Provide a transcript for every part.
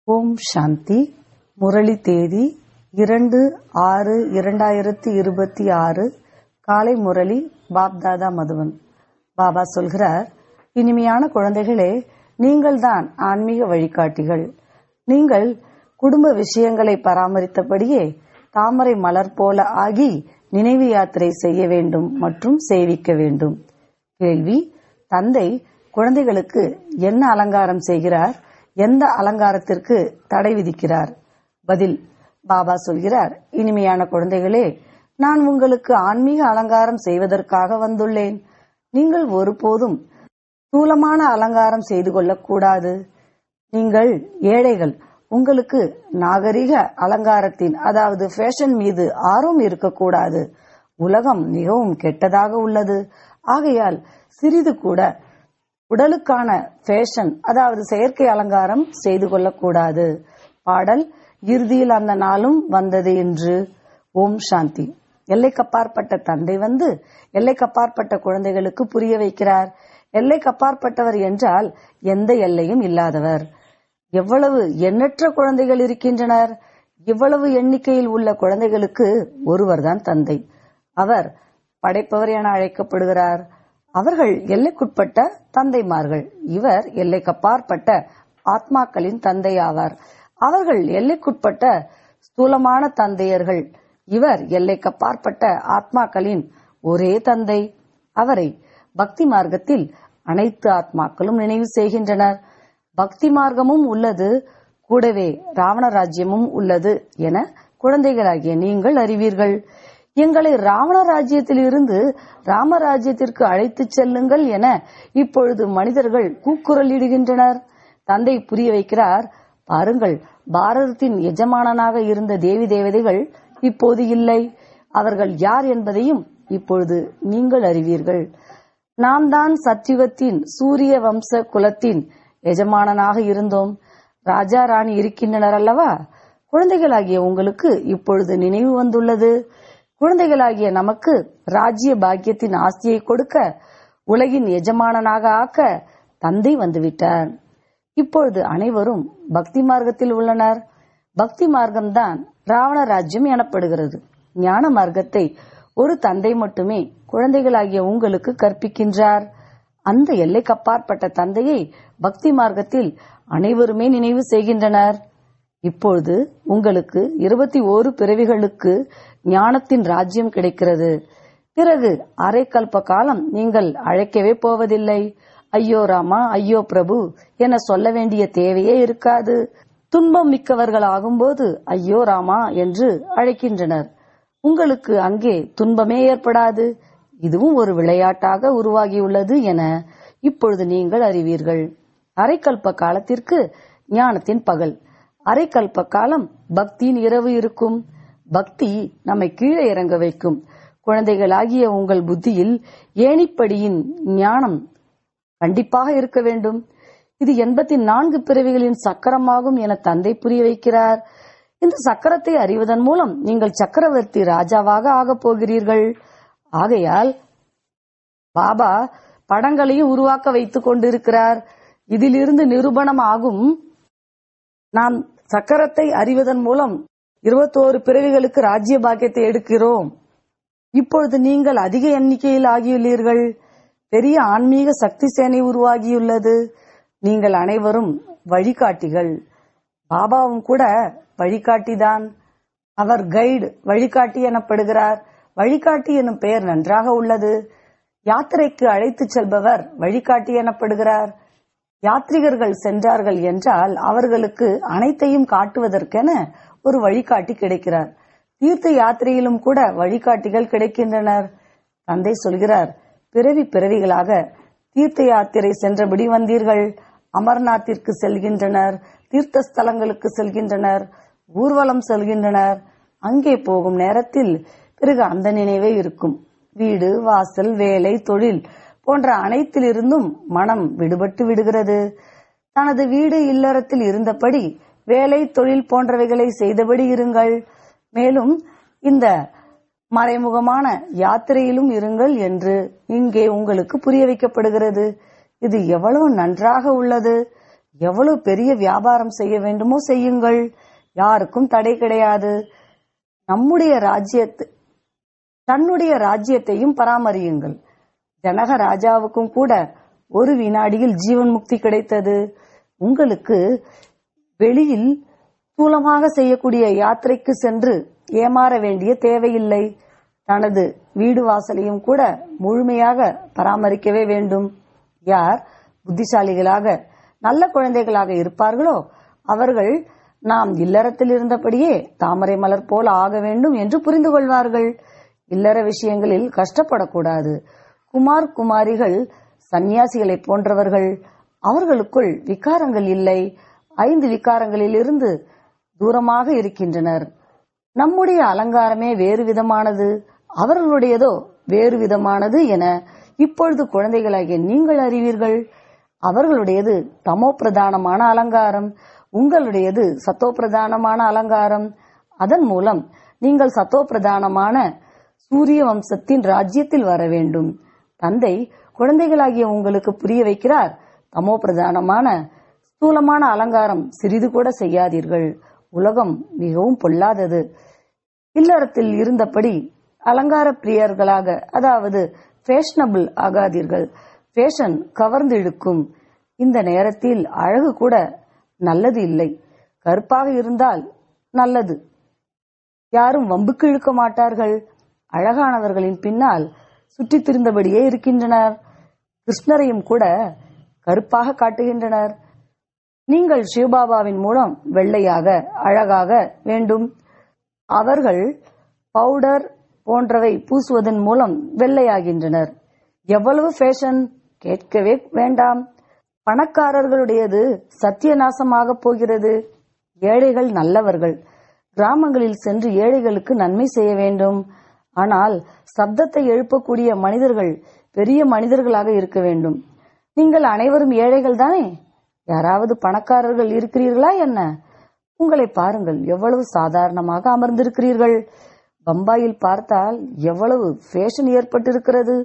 ஓம் சாந்தி முரளி தேதி இரண்டு ஆறு இரண்டாயிரத்தி இருபத்தி ஆறு காலை முரளி பாப்தாதா மதுவன் பாபா சொல்கிறார் இனிமையான குழந்தைகளே நீங்கள்தான் ஆன்மீக வழிகாட்டிகள் நீங்கள் குடும்ப விஷயங்களை பராமரித்தபடியே தாமரை மலர் போல ஆகி நினைவு யாத்திரை செய்ய வேண்டும் மற்றும் சேவிக்க வேண்டும் கேள்வி தந்தை குழந்தைகளுக்கு என்ன அலங்காரம் செய்கிறார் எந்த அலங்காரத்திற்கு தடை விதிக்கிறார் பதில் பாபா சொல்கிறார் இனிமையான குழந்தைகளே நான் உங்களுக்கு ஆன்மீக அலங்காரம் செய்வதற்காக வந்துள்ளேன் நீங்கள் ஒருபோதும் ஸ்தூலமான அலங்காரம் செய்து கொள்ளக்கூடாது நீங்கள் ஏழைகள் உங்களுக்கு நாகரிக அலங்காரத்தின் அதாவது ஃபேஷன் மீது ஆர்வம் இருக்கக்கூடாது உலகம் மிகவும் கெட்டதாக உள்ளது ஆகையால் சிறிது கூட உடலுக்கான ஃபேஷன் அதாவது செயற்கை அலங்காரம் செய்து கொள்ளக்கூடாது பாடல் இறுதியில் அந்த நாளும் வந்தது என்று ஓம் சாந்தி எல்லைக்கப்பாற்பட்ட தந்தை வந்து எல்லைக்கப்பாற்பட்ட குழந்தைகளுக்கு புரிய வைக்கிறார் எல்லைக்கப்பாற்பட்டவர் என்றால் எந்த எல்லையும் இல்லாதவர் எவ்வளவு எண்ணற்ற குழந்தைகள் இருக்கின்றனர் இவ்வளவு எண்ணிக்கையில் உள்ள குழந்தைகளுக்கு ஒருவர்தான் தந்தை அவர் படைப்பவர் என அழைக்கப்படுகிறார் அவர்கள் எல்லைக்குட்பட்ட தந்தைமார்கள் இவர் எல்லைக்கப்பாற்பட்ட ஆத்மாக்களின் தந்தை ஆவார் அவர்கள் எல்லைக்குட்பட்ட ஸ்தூலமான தந்தையர்கள் இவர் எல்லைக்கப்பாற்பட்ட ஆத்மாக்களின் ஒரே தந்தை அவரை பக்தி மார்க்கத்தில் அனைத்து ஆத்மாக்களும் நினைவு செய்கின்றனர் பக்தி மார்க்கமும் உள்ளது கூடவே ராவண ராஜ்யமும் உள்ளது என குழந்தைகளாகிய நீங்கள் அறிவீர்கள் எங்களை ராவண ராஜ்யத்தில் இருந்து ராமராஜ்யத்திற்கு அழைத்துச் செல்லுங்கள் என இப்பொழுது மனிதர்கள் கூக்குரலிடுகின்றனர் தந்தை புரிய வைக்கிறார் பாருங்கள் பாரதத்தின் எஜமானனாக இருந்த தேவி தேவதைகள் இப்போது இல்லை அவர்கள் யார் என்பதையும் இப்பொழுது நீங்கள் அறிவீர்கள் நாம் தான் சத்தியுகத்தின் சூரிய வம்ச குலத்தின் எஜமானனாக இருந்தோம் ராஜா ராணி இருக்கின்றனர் அல்லவா குழந்தைகளாகிய உங்களுக்கு இப்பொழுது நினைவு வந்துள்ளது குழந்தைகளாகிய நமக்கு ராஜ்ய பாக்கியத்தின் ஆஸ்தியை கொடுக்க உலகின் எஜமானனாக ஆக்க தந்தை வந்துவிட்டார் இப்பொழுது அனைவரும் பக்தி மார்க்கத்தில் உள்ளனர் பக்தி மார்க்கம்தான் ராவண ராஜ்யம் எனப்படுகிறது ஞான மார்க்கத்தை ஒரு தந்தை மட்டுமே குழந்தைகளாகிய உங்களுக்கு கற்பிக்கின்றார் அந்த எல்லைக்கப்பாற்பட்ட தந்தையை பக்தி மார்க்கத்தில் அனைவருமே நினைவு செய்கின்றனர் இப்பொழுது உங்களுக்கு இருபத்தி ஓரு பிறவிகளுக்கு ஞானத்தின் ராஜ்யம் கிடைக்கிறது பிறகு அரை கல்ப காலம் நீங்கள் அழைக்கவே போவதில்லை ஐயோ ராமா ஐயோ பிரபு என சொல்ல வேண்டிய தேவையே இருக்காது துன்பம் மிக்கவர்கள் ஆகும்போது ஐயோ ராமா என்று அழைக்கின்றனர் உங்களுக்கு அங்கே துன்பமே ஏற்படாது இதுவும் ஒரு விளையாட்டாக உருவாகியுள்ளது என இப்பொழுது நீங்கள் அறிவீர்கள் அரைக்கல்ப காலத்திற்கு ஞானத்தின் பகல் அரைக்கல்ப காலம் பக்தியின் இரவு இருக்கும் பக்தி நம்மை கீழே இறங்க வைக்கும் குழந்தைகளாகிய உங்கள் புத்தியில் ஏணிப்படியின் ஞானம் கண்டிப்பாக இருக்க வேண்டும் இது எண்பத்தி நான்கு பிறவிகளின் சக்கரமாகும் என தந்தை புரிய வைக்கிறார் இந்த சக்கரத்தை அறிவதன் மூலம் நீங்கள் சக்கரவர்த்தி ராஜாவாக ஆகப் போகிறீர்கள் ஆகையால் பாபா படங்களையும் உருவாக்க வைத்துக் கொண்டிருக்கிறார் இதிலிருந்து நிரூபணம் ஆகும் நாம் சக்கரத்தை அறிவதன் மூலம் இருபத்தோரு பிறவிகளுக்கு ராஜ்ய பாக்கியத்தை எடுக்கிறோம் இப்பொழுது நீங்கள் அதிக எண்ணிக்கையில் ஆகியுள்ளீர்கள் பெரிய ஆன்மீக சக்தி சேனை உருவாகியுள்ளது நீங்கள் அனைவரும் வழிகாட்டிகள் பாபாவும் கூட வழிகாட்டிதான் அவர் கைடு வழிகாட்டி எனப்படுகிறார் வழிகாட்டி எனும் பெயர் நன்றாக உள்ளது யாத்திரைக்கு அழைத்துச் செல்பவர் வழிகாட்டி எனப்படுகிறார் யாத்ரிகர்கள் சென்றார்கள் என்றால் அவர்களுக்கு அனைத்தையும் காட்டுவதற்கென ஒரு வழிகாட்டி கிடைக்கிறார் தீர்த்த யாத்திரையிலும் கூட வழிகாட்டிகள் கிடைக்கின்றனர் தந்தை சொல்கிறார் பிறவி பிறவிகளாக தீர்த்த யாத்திரை சென்றபடி வந்தீர்கள் அமர்நாத்திற்கு செல்கின்றனர் தீர்த்த ஸ்தலங்களுக்கு செல்கின்றனர் ஊர்வலம் செல்கின்றனர் அங்கே போகும் நேரத்தில் பிறகு அந்த நினைவே இருக்கும் வீடு வாசல் வேலை தொழில் போன்ற அனைத்திலிருந்தும் மனம் விடுபட்டு விடுகிறது தனது வீடு இல்லறத்தில் இருந்தபடி வேலை தொழில் போன்றவைகளை செய்தபடி இருங்கள் மேலும் இந்த மறைமுகமான யாத்திரையிலும் இருங்கள் என்று இங்கே உங்களுக்கு புரிய வைக்கப்படுகிறது இது எவ்வளவு நன்றாக உள்ளது எவ்வளவு பெரிய வியாபாரம் செய்ய வேண்டுமோ செய்யுங்கள் யாருக்கும் தடை கிடையாது நம்முடைய ராஜ்யத்து தன்னுடைய ராஜ்யத்தையும் பராமரியுங்கள் ஜனக ராஜாவுக்கும் கூட ஒரு வினாடியில் ஜீவன் முக்தி கிடைத்தது உங்களுக்கு வெளியில் ஸ்தூலமாக செய்யக்கூடிய யாத்திரைக்கு சென்று ஏமாற வேண்டிய தேவையில்லை தனது வீடு வாசலையும் கூட முழுமையாக பராமரிக்கவே வேண்டும் யார் புத்திசாலிகளாக நல்ல குழந்தைகளாக இருப்பார்களோ அவர்கள் நாம் இல்லறத்தில் இருந்தபடியே தாமரை மலர் போல ஆக வேண்டும் என்று புரிந்து கொள்வார்கள் இல்லற விஷயங்களில் கஷ்டப்படக்கூடாது குமார் குமாரிகள் சந்நியாசிகளை போன்றவர்கள் அவர்களுக்குள் விகாரங்கள் இல்லை ஐந்து விகாரங்களில் இருந்து தூரமாக இருக்கின்றனர் நம்முடைய அலங்காரமே வேறு விதமானது அவர்களுடையதோ வேறு விதமானது என இப்பொழுது குழந்தைகளாகிய நீங்கள் அறிவீர்கள் அவர்களுடையது தமோ பிரதானமான அலங்காரம் உங்களுடையது சத்தோ பிரதானமான அலங்காரம் அதன் மூலம் நீங்கள் சத்தோ பிரதானமான சூரிய வம்சத்தின் ராஜ்யத்தில் வர வேண்டும் தந்தை குழந்தைகளாகிய உங்களுக்கு புரிய வைக்கிறார் தமோ பிரதானமான ஸ்தூலமான அலங்காரம் சிறிது கூட செய்யாதீர்கள் உலகம் மிகவும் பொல்லாதது இல்லறத்தில் இருந்தபடி அலங்கார பிரியர்களாக அதாவது ஃபேஷனபிள் ஆகாதீர்கள் ஃபேஷன் கவர்ந்து இழுக்கும் இந்த நேரத்தில் அழகு கூட நல்லது இல்லை கருப்பாக இருந்தால் நல்லது யாரும் வம்புக்கு இழுக்க மாட்டார்கள் அழகானவர்களின் பின்னால் சுற்றித் திரிந்தபடியே இருக்கின்றனர் கிருஷ்ணரையும் கூட கருப்பாக காட்டுகின்றனர் நீங்கள் சிவபாபாவின் மூலம் வெள்ளையாக அழகாக வேண்டும் அவர்கள் பவுடர் போன்றவை பூசுவதன் மூலம் வெள்ளையாகின்றனர் எவ்வளவு ஃபேஷன் கேட்கவே வேண்டாம் பணக்காரர்களுடையது சத்தியநாசமாக போகிறது ஏழைகள் நல்லவர்கள் கிராமங்களில் சென்று ஏழைகளுக்கு நன்மை செய்ய வேண்டும் ஆனால் சப்தத்தை எழுப்பக்கூடிய மனிதர்கள் பெரிய மனிதர்களாக இருக்க வேண்டும் நீங்கள் அனைவரும் ஏழைகள் தானே யாராவது பணக்காரர்கள் இருக்கிறீர்களா என்ன உங்களை பாருங்கள் எவ்வளவு சாதாரணமாக அமர்ந்திருக்கிறீர்கள் பம்பாயில் பார்த்தால் எவ்வளவு ஃபேஷன் ஏற்பட்டிருக்கிறது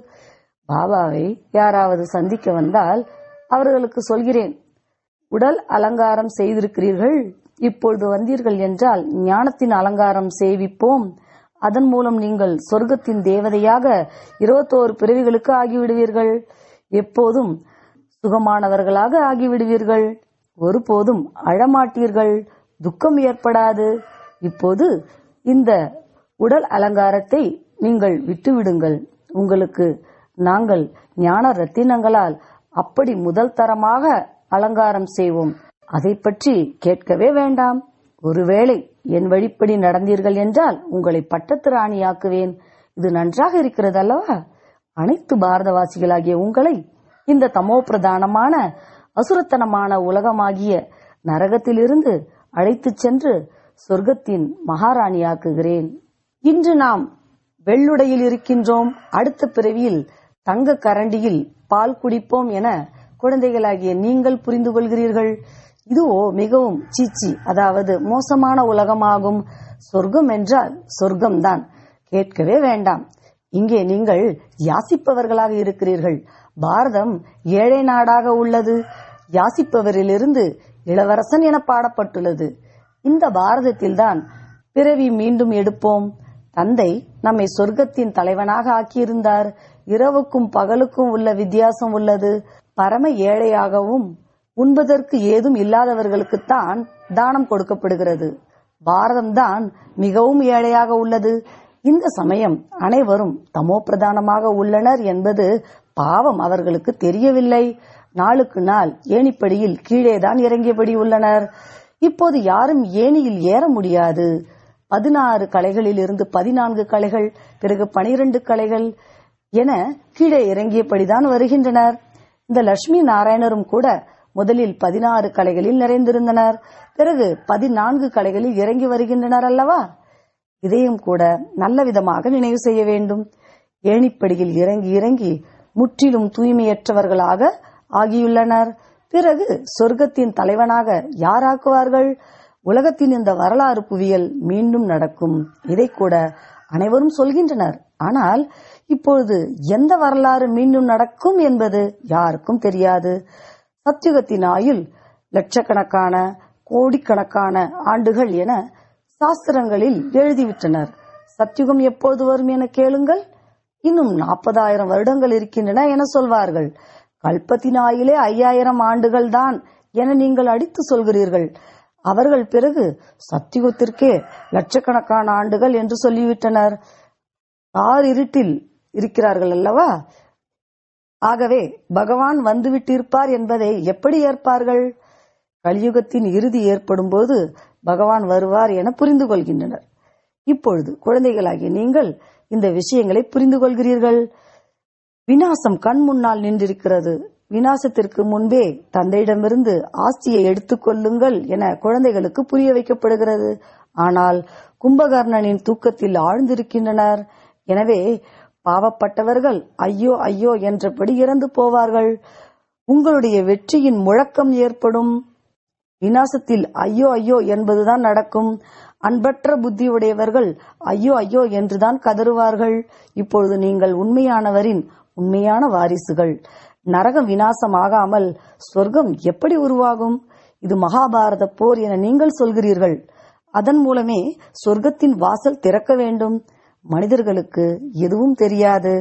பாபாவை யாராவது சந்திக்க வந்தால் அவர்களுக்கு சொல்கிறேன் உடல் அலங்காரம் செய்திருக்கிறீர்கள் இப்பொழுது வந்தீர்கள் என்றால் ஞானத்தின் அலங்காரம் செய்விப்போம் அதன் மூலம் நீங்கள் சொர்க்கத்தின் தேவதையாக இருபத்தோரு பிறவிகளுக்கு ஆகிவிடுவீர்கள் எப்போதும் சுகமானவர்களாக ஆகிவிடுவீர்கள் ஒருபோதும் அழமாட்டீர்கள் துக்கம் ஏற்படாது இப்போது இந்த உடல் அலங்காரத்தை நீங்கள் விட்டுவிடுங்கள் உங்களுக்கு நாங்கள் ஞான ரத்தினங்களால் அப்படி முதல் தரமாக அலங்காரம் செய்வோம் அதை பற்றி கேட்கவே வேண்டாம் ஒருவேளை என் வழிப்படி நடந்தீர்கள் என்றால் உங்களை பட்டத்து ராணியாக்குவேன் இது நன்றாக இருக்கிறது அல்லவா அனைத்து பாரதவாசிகளாகிய உங்களை இந்த தமோ பிரதானமான அசுரத்தனமான உலகமாகிய நரகத்திலிருந்து அழைத்துச் சென்று சொர்க்கத்தின் மகாராணியாக்குகிறேன் இன்று நாம் வெள்ளுடையில் இருக்கின்றோம் அடுத்த பிறவியில் தங்க கரண்டியில் பால் குடிப்போம் என குழந்தைகளாகிய நீங்கள் புரிந்து கொள்கிறீர்கள் இதுவோ மிகவும் சீச்சி அதாவது மோசமான உலகமாகும் சொர்க்கம் என்றால் சொர்க்கம்தான் கேட்கவே வேண்டாம் இங்கே நீங்கள் யாசிப்பவர்களாக இருக்கிறீர்கள் பாரதம் ஏழை நாடாக உள்ளது யாசிப்பவரிலிருந்து இளவரசன் என பாடப்பட்டுள்ளது இந்த பாரதத்தில்தான் பிறவி மீண்டும் எடுப்போம் தந்தை நம்மை சொர்க்கத்தின் தலைவனாக ஆக்கியிருந்தார் இரவுக்கும் பகலுக்கும் உள்ள வித்தியாசம் உள்ளது பரம ஏழையாகவும் உண்பதற்கு ஏதும் இல்லாதவர்களுக்குத்தான் தானம் கொடுக்கப்படுகிறது பாரதம்தான் மிகவும் ஏழையாக உள்ளது இந்த சமயம் அனைவரும் தமோ பிரதானமாக உள்ளனர் என்பது பாவம் அவர்களுக்கு தெரியவில்லை நாளுக்கு நாள் ஏணிப்படியில் கீழேதான் இறங்கியபடி உள்ளனர் இப்போது யாரும் ஏணியில் ஏற முடியாது பதினாறு கலைகளில் இருந்து பதினான்கு கலைகள் பிறகு பனிரெண்டு கலைகள் என கீழே இறங்கியபடிதான் வருகின்றனர் இந்த லட்சுமி நாராயணரும் கூட முதலில் பதினாறு கலைகளில் நிறைந்திருந்தனர் பிறகு பதினான்கு கலைகளில் இறங்கி வருகின்றனர் அல்லவா இதையும் கூட நல்ல விதமாக நினைவு செய்ய வேண்டும் ஏணிப்படியில் இறங்கி இறங்கி முற்றிலும் தூய்மையற்றவர்களாக ஆகியுள்ளனர் பிறகு சொர்க்கத்தின் தலைவனாக யாராக்குவார்கள் உலகத்தின் இந்த வரலாறு புவியல் மீண்டும் நடக்கும் இதை கூட அனைவரும் சொல்கின்றனர் ஆனால் இப்பொழுது எந்த வரலாறு மீண்டும் நடக்கும் என்பது யாருக்கும் தெரியாது சத்தியுகத்தின் ஆயுள் லட்சக்கணக்கான கோடிக்கணக்கான ஆண்டுகள் என சாஸ்திரங்களில் எழுதிவிட்டனர் சத்யுகம் எப்போது வரும் என கேளுங்கள் இன்னும் நாற்பதாயிரம் வருடங்கள் இருக்கின்றன என சொல்வார்கள் கல்பத்தினாயிலே ஐயாயிரம் ஆண்டுகள் தான் என நீங்கள் அடித்து சொல்கிறீர்கள் அவர்கள் பிறகு சத்தியுகத்திற்கே லட்சக்கணக்கான ஆண்டுகள் என்று சொல்லிவிட்டனர் கார் இருட்டில் இருக்கிறார்கள் அல்லவா ஆகவே பகவான் வந்துவிட்டிருப்பார் என்பதை எப்படி ஏற்பார்கள் கலியுகத்தின் இறுதி ஏற்படும் போது பகவான் வருவார் என புரிந்து கொள்கின்றனர் இப்பொழுது குழந்தைகளாகிய நீங்கள் இந்த விஷயங்களை புரிந்து கொள்கிறீர்கள் வினாசம் கண் முன்னால் நின்றிருக்கிறது வினாசத்திற்கு முன்பே தந்தையிடமிருந்து ஆஸ்தியை எடுத்துக் கொள்ளுங்கள் என குழந்தைகளுக்கு புரிய வைக்கப்படுகிறது ஆனால் கும்பகர்ணனின் தூக்கத்தில் ஆழ்ந்திருக்கின்றனர் எனவே பாவப்பட்டவர்கள் ஐயோ ஐயோ என்றபடி இறந்து போவார்கள் உங்களுடைய வெற்றியின் முழக்கம் ஏற்படும் வினாசத்தில் ஐயோ ஐயோ என்பதுதான் நடக்கும் அன்பற்ற புத்தியுடையவர்கள் ஐயோ ஐயோ என்றுதான் கதறுவார்கள் இப்பொழுது நீங்கள் உண்மையானவரின் உண்மையான வாரிசுகள் நரகம் வினாசமாகாமல் சொர்க்கம் எப்படி உருவாகும் இது மகாபாரத போர் என நீங்கள் சொல்கிறீர்கள் அதன் மூலமே சொர்க்கத்தின் வாசல் திறக்க வேண்டும் மனிதர்களுக்கு எதுவும் தெரியாது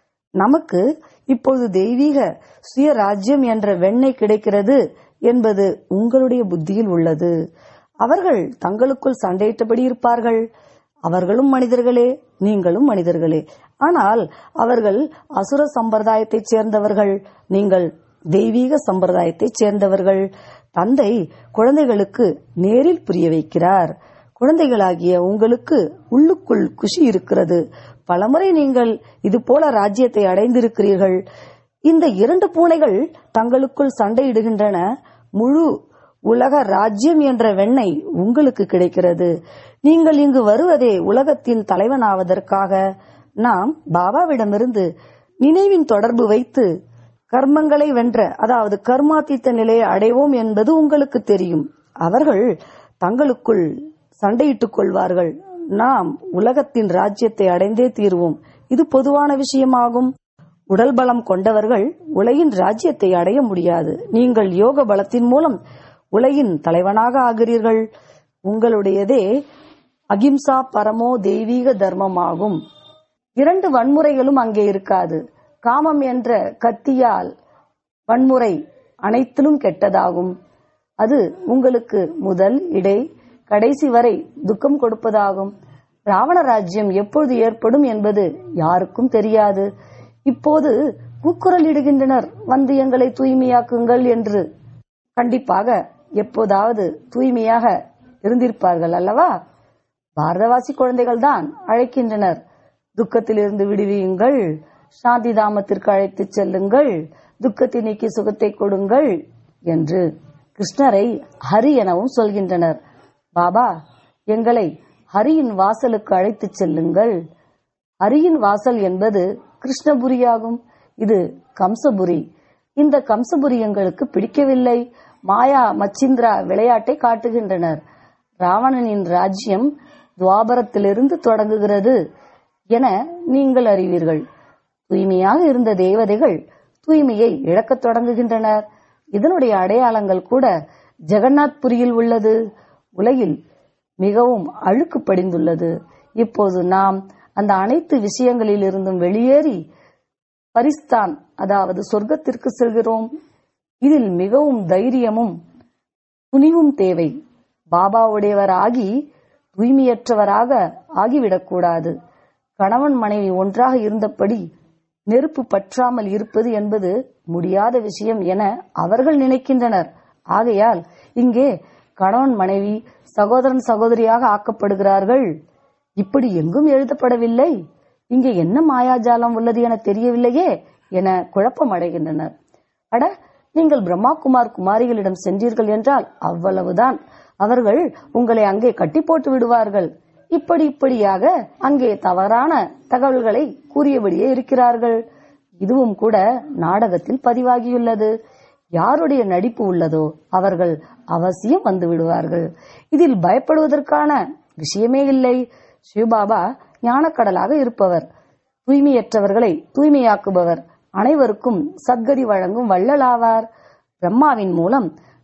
நமக்கு இப்பொழுது தெய்வீக சுயராஜ்யம் என்ற வெண்ணெய் கிடைக்கிறது என்பது உங்களுடைய புத்தியில் உள்ளது அவர்கள் தங்களுக்குள் சண்டையிட்டபடி இருப்பார்கள் அவர்களும் மனிதர்களே நீங்களும் மனிதர்களே ஆனால் அவர்கள் அசுர சம்பிரதாயத்தைச் சேர்ந்தவர்கள் நீங்கள் தெய்வீக சம்பிரதாயத்தைச் சேர்ந்தவர்கள் தந்தை குழந்தைகளுக்கு நேரில் புரிய வைக்கிறார் குழந்தைகளாகிய உங்களுக்கு உள்ளுக்குள் குஷி இருக்கிறது பலமுறை நீங்கள் இது போல ராஜ்யத்தை அடைந்திருக்கிறீர்கள் இந்த இரண்டு பூனைகள் தங்களுக்குள் சண்டையிடுகின்றன முழு உலக ராஜ்யம் என்ற வெண்ணெய் உங்களுக்கு கிடைக்கிறது நீங்கள் இங்கு வருவதே உலகத்தின் தலைவனாவதற்காக நாம் பாபாவிடமிருந்து நினைவின் தொடர்பு வைத்து கர்மங்களை வென்ற அதாவது கர்மாத்தீத்த நிலையை அடைவோம் என்பது உங்களுக்கு தெரியும் அவர்கள் தங்களுக்குள் சண்டையிட்டுக் கொள்வார்கள் நாம் உலகத்தின் ராஜ்யத்தை அடைந்தே தீர்வோம் இது பொதுவான விஷயமாகும் உடல் பலம் கொண்டவர்கள் உலகின் ராஜ்யத்தை அடைய முடியாது நீங்கள் யோக பலத்தின் மூலம் உலகின் தலைவனாக ஆகிறீர்கள் உங்களுடையதே அகிம்சா பரமோ தெய்வீக தர்மமாகும் இரண்டு வன்முறைகளும் அங்கே இருக்காது காமம் என்ற கத்தியால் வன்முறை அனைத்திலும் கெட்டதாகும் அது உங்களுக்கு முதல் இடை கடைசி வரை துக்கம் கொடுப்பதாகும் ராவண ராஜ்யம் எப்பொழுது ஏற்படும் என்பது யாருக்கும் தெரியாது இப்போது கூக்குரலிடுகின்றனர் வந்து எங்களை தூய்மையாக்குங்கள் என்று கண்டிப்பாக எப்போதாவது தூய்மையாக இருந்திருப்பார்கள் அல்லவா பாரதவாசி குழந்தைகள் தான் அழைக்கின்றனர் துக்கத்திலிருந்து விடுவியுங்கள் சாந்தி தாமத்திற்கு அழைத்து செல்லுங்கள் துக்கத்தை நீக்கி சுகத்தை கொடுங்கள் என்று கிருஷ்ணரை ஹரி எனவும் சொல்கின்றனர் பாபா எங்களை ஹரியின் வாசலுக்கு அழைத்துச் செல்லுங்கள் ஹரியின் வாசல் என்பது கிருஷ்ணபுரியாகும் இது கம்சபுரி இந்த கம்சபுரி எங்களுக்கு பிடிக்கவில்லை மாயா மச்சிந்திரா விளையாட்டை காட்டுகின்றனர் ராவணனின் ராஜ்யம் துவாபரத்திலிருந்து தொடங்குகிறது என நீங்கள் அறிவீர்கள் தூய்மையாக இருந்த தேவதைகள் தூய்மையை இழக்கத் தொடங்குகின்றனர் இதனுடைய அடையாளங்கள் கூட ஜெகநாத் புரியில் உள்ளது உலகில் மிகவும் அழுக்கு படிந்துள்ளது இப்போது நாம் அந்த அனைத்து விஷயங்களில் இருந்தும் வெளியேறி பரிஸ்தான் அதாவது சொர்க்கத்திற்கு செல்கிறோம் இதில் மிகவும் தைரியமும் துணிவும் தேவை பாபாவுடையவர் ஆகி தூய்மையற்றவராக ஆகிவிடக்கூடாது கணவன் மனைவி ஒன்றாக இருந்தபடி நெருப்பு பற்றாமல் இருப்பது என்பது முடியாத விஷயம் என அவர்கள் நினைக்கின்றனர் ஆகையால் இங்கே கணவன் மனைவி சகோதரன் சகோதரியாக ஆக்கப்படுகிறார்கள் இப்படி எங்கும் எழுதப்படவில்லை இங்கே என்ன மாயாஜாலம் உள்ளது என தெரியவில்லையே என குழப்பம் அடைகின்றனர் அட நீங்கள் பிரம்மா குமார் குமாரிகளிடம் சென்றீர்கள் என்றால் அவ்வளவுதான் அவர்கள் உங்களை அங்கே கட்டி போட்டு விடுவார்கள் இப்படி இப்படியாக அங்கே தவறான தகவல்களை கூறியபடியே இருக்கிறார்கள் இதுவும் கூட நாடகத்தில் பதிவாகியுள்ளது யாருடைய நடிப்பு உள்ளதோ அவர்கள் அவசியம் வந்து விடுவார்கள் இதில் பயப்படுவதற்கான விஷயமே இல்லை சிவபாபா ஞானக்கடலாக இருப்பவர் தூய்மையற்றவர்களை தூய்மையாக்குபவர் அனைவருக்கும் சத்கதி வழங்கும் வள்ளலாவார் பிரம்மாவின் மூலம்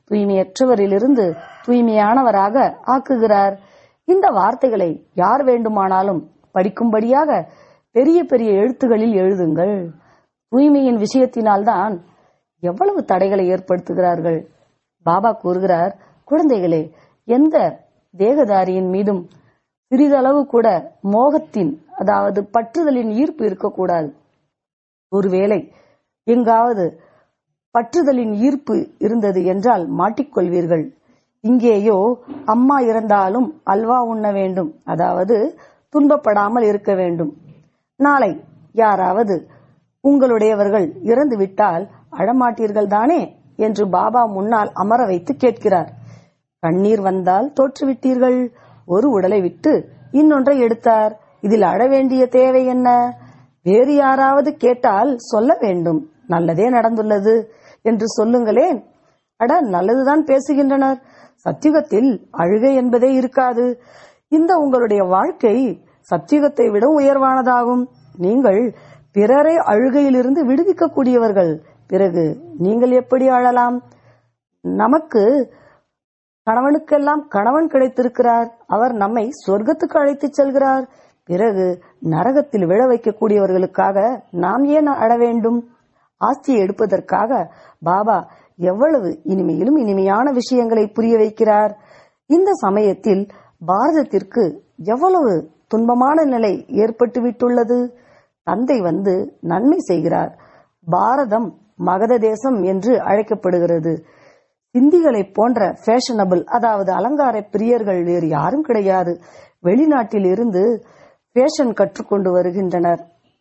தூய்மையற்றவரிலிருந்து தூய்மையானவராக ஆக்குகிறார் இந்த வார்த்தைகளை யார் வேண்டுமானாலும் படிக்கும்படியாக பெரிய பெரிய எழுத்துகளில் எழுதுங்கள் தூய்மையின் விஷயத்தினால்தான் எவ்வளவு தடைகளை ஏற்படுத்துகிறார்கள் பாபா கூறுகிறார் குழந்தைகளே எந்த தேகதாரியின் மீதும் சிறிதளவு கூட மோகத்தின் அதாவது பற்றுதலின் ஈர்ப்பு இருக்கக்கூடாது ஒருவேளை எங்காவது பற்றுதலின் ஈர்ப்பு இருந்தது என்றால் மாட்டிக்கொள்வீர்கள் இங்கேயோ அம்மா இறந்தாலும் அல்வா உண்ண வேண்டும் அதாவது துன்பப்படாமல் இருக்க வேண்டும் நாளை யாராவது உங்களுடையவர்கள் இறந்து விட்டால் அழமாட்டீர்கள் தானே என்று பாபா முன்னால் அமர வைத்து கேட்கிறார் கண்ணீர் வந்தால் தோற்றுவிட்டீர்கள் ஒரு உடலை விட்டு இன்னொன்றை எடுத்தார் இதில் அழ வேண்டிய தேவை என்ன வேறு யாராவது கேட்டால் சொல்ல வேண்டும் நல்லதே நடந்துள்ளது என்று சொல்லுங்களேன் அட நல்லதுதான் பேசுகின்றனர் சத்தியுகத்தில் அழுகை என்பதே இருக்காது இந்த உங்களுடைய வாழ்க்கை சத்தியுகத்தை விட உயர்வானதாகும் நீங்கள் பிறரை அழுகையிலிருந்து விடுவிக்கக்கூடியவர்கள் பிறகு நீங்கள் எப்படி அழலாம் நமக்கு கணவனுக்கெல்லாம் கணவன் கிடைத்திருக்கிறார் அவர் நம்மை சொர்க்கத்துக்கு அழைத்துச் செல்கிறார் பிறகு நரகத்தில் விழ வைக்கக்கூடியவர்களுக்காக நாம் ஏன் அழ வேண்டும் ஆஸ்தியை எடுப்பதற்காக பாபா எவ்வளவு இனிமையிலும் இனிமையான விஷயங்களை புரிய வைக்கிறார் இந்த சமயத்தில் பாரதத்திற்கு எவ்வளவு துன்பமான நிலை ஏற்பட்டு விட்டுள்ளது தந்தை வந்து நன்மை செய்கிறார் பாரதம் மகத தேசம் என்று அழைக்கப்படுகிறது சிந்திகளைப் போன்ற ஃபேஷனபிள் அதாவது அலங்கார பிரியர்கள் வேறு யாரும் கிடையாது வெளிநாட்டில் இருந்து ஃபேஷன் கற்றுக்கொண்டு வருகின்றனர்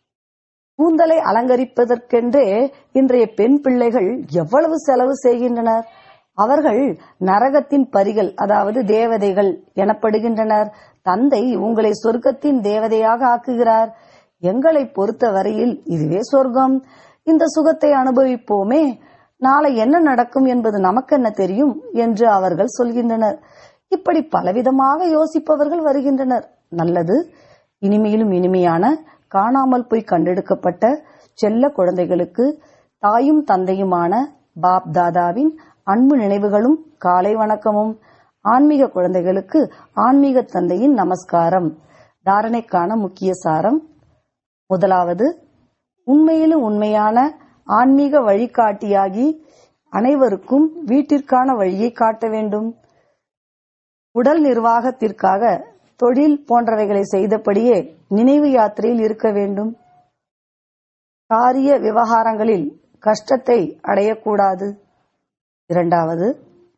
கூந்தலை அலங்கரிப்பதற்கென்றே இன்றைய பெண் பிள்ளைகள் எவ்வளவு செலவு செய்கின்றனர் அவர்கள் நரகத்தின் பரிகள் அதாவது தேவதைகள் எனப்படுகின்றனர் தந்தை உங்களை சொர்க்கத்தின் தேவதையாக ஆக்குகிறார் எங்களை பொறுத்த வரையில் இதுவே சொர்க்கம் இந்த சுகத்தை அனுபவிப்போமே நாளை என்ன நடக்கும் என்பது நமக்கென்ன தெரியும் என்று அவர்கள் சொல்கின்றனர் இப்படி பலவிதமாக யோசிப்பவர்கள் வருகின்றனர் நல்லது இனிமையிலும் இனிமையான காணாமல் போய் கண்டெடுக்கப்பட்ட செல்ல குழந்தைகளுக்கு தாயும் தந்தையுமான பாப் தாதாவின் அன்பு நினைவுகளும் காலை வணக்கமும் ஆன்மீக குழந்தைகளுக்கு ஆன்மீக தந்தையின் நமஸ்காரம் தாரணைக்கான முக்கிய சாரம் முதலாவது உண்மையிலும் உண்மையான ஆன்மீக வழிகாட்டியாகி அனைவருக்கும் வீட்டிற்கான வழியை காட்ட வேண்டும் உடல் நிர்வாகத்திற்காக தொழில் போன்றவைகளை செய்தபடியே நினைவு யாத்திரையில் இருக்க வேண்டும் காரிய விவகாரங்களில் கஷ்டத்தை அடையக்கூடாது இரண்டாவது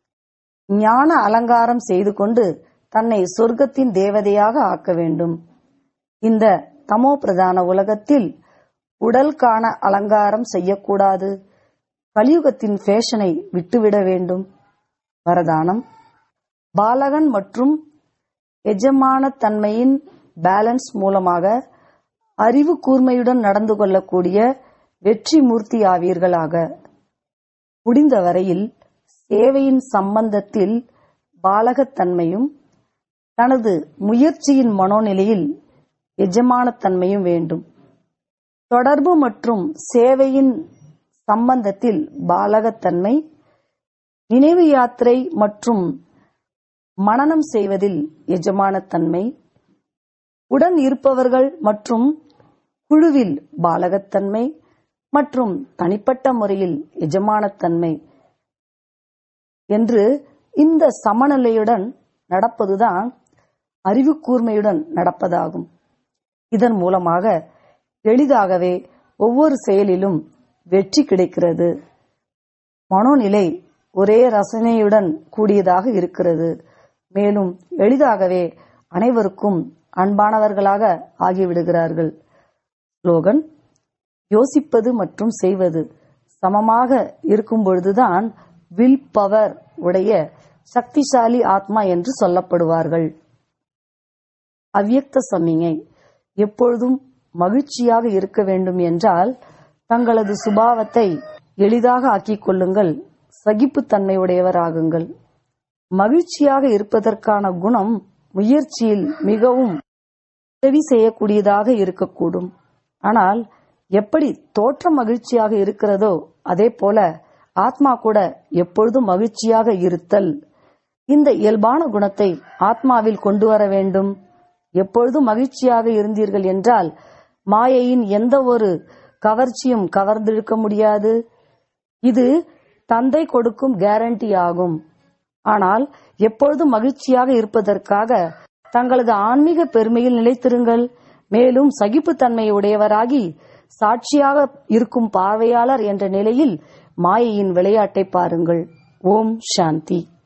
ஞான அலங்காரம் செய்து கொண்டு தன்னை சொர்க்கத்தின் தேவதையாக ஆக்க வேண்டும் இந்த தமோ பிரதான உலகத்தில் உடல் காண அலங்காரம் செய்யக்கூடாது கலியுகத்தின் ஃபேஷனை விட்டுவிட வேண்டும் வரதானம் பாலகன் மற்றும் எஜமான தன்மையின் பேலன்ஸ் மூலமாக அறிவு கூர்மையுடன் நடந்து கொள்ளக்கூடிய வெற்றி மூர்த்தி ஆவீர்களாக முடிந்த வரையில் சேவையின் சம்பந்தத்தில் பாலகத்தன்மையும் தனது முயற்சியின் மனோநிலையில் எஜமானத்தன்மையும் வேண்டும் தொடர்பு மற்றும் சேவையின் சம்பந்தத்தில் பாலகத்தன்மை நினைவு யாத்திரை மற்றும் மனனம் செய்வதில் எஜமானத்தன்மை உடன் இருப்பவர்கள் மற்றும் குழுவில் பாலகத்தன்மை மற்றும் தனிப்பட்ட முறையில் எஜமானத்தன்மை என்று இந்த சமநிலையுடன் நடப்பதுதான் அறிவு கூர்மையுடன் நடப்பதாகும் இதன் மூலமாக எளிதாகவே ஒவ்வொரு செயலிலும் வெற்றி கிடைக்கிறது மனோநிலை ஒரே ரசனையுடன் கூடியதாக இருக்கிறது மேலும் எளிதாகவே அனைவருக்கும் அன்பானவர்களாக ஆகிவிடுகிறார்கள் ஸ்லோகன் யோசிப்பது மற்றும் செய்வது சமமாக இருக்கும் பொழுதுதான் வில் பவர் உடைய சக்திசாலி ஆத்மா என்று சொல்லப்படுவார்கள் அவ்யக்த சமிகை எப்பொழுதும் மகிழ்ச்சியாக இருக்க வேண்டும் என்றால் தங்களது சுபாவத்தை எளிதாக ஆக்கிக் கொள்ளுங்கள் சகிப்புத்தன்மை உடையவராகுங்கள் மகிழ்ச்சியாக இருப்பதற்கான குணம் முயற்சியில் மிகவும் உதவி செய்யக்கூடியதாக இருக்கக்கூடும் ஆனால் எப்படி தோற்றம் மகிழ்ச்சியாக இருக்கிறதோ அதே போல ஆத்மா கூட எப்பொழுதும் மகிழ்ச்சியாக இருத்தல் இந்த இயல்பான குணத்தை ஆத்மாவில் கொண்டு வர வேண்டும் எப்பொழுதும் மகிழ்ச்சியாக இருந்தீர்கள் என்றால் மாயையின் எந்த ஒரு கவர்ச்சியும் கவர்ந்திழுக்க முடியாது இது தந்தை கொடுக்கும் கேரண்டி ஆகும் ஆனால் எப்பொழுதும் மகிழ்ச்சியாக இருப்பதற்காக தங்களது ஆன்மீக பெருமையில் நிலைத்திருங்கள் மேலும் சகிப்புத்தன்மை உடையவராகி சாட்சியாக இருக்கும் பார்வையாளர் என்ற நிலையில் மாயையின் விளையாட்டை பாருங்கள் ஓம் சாந்தி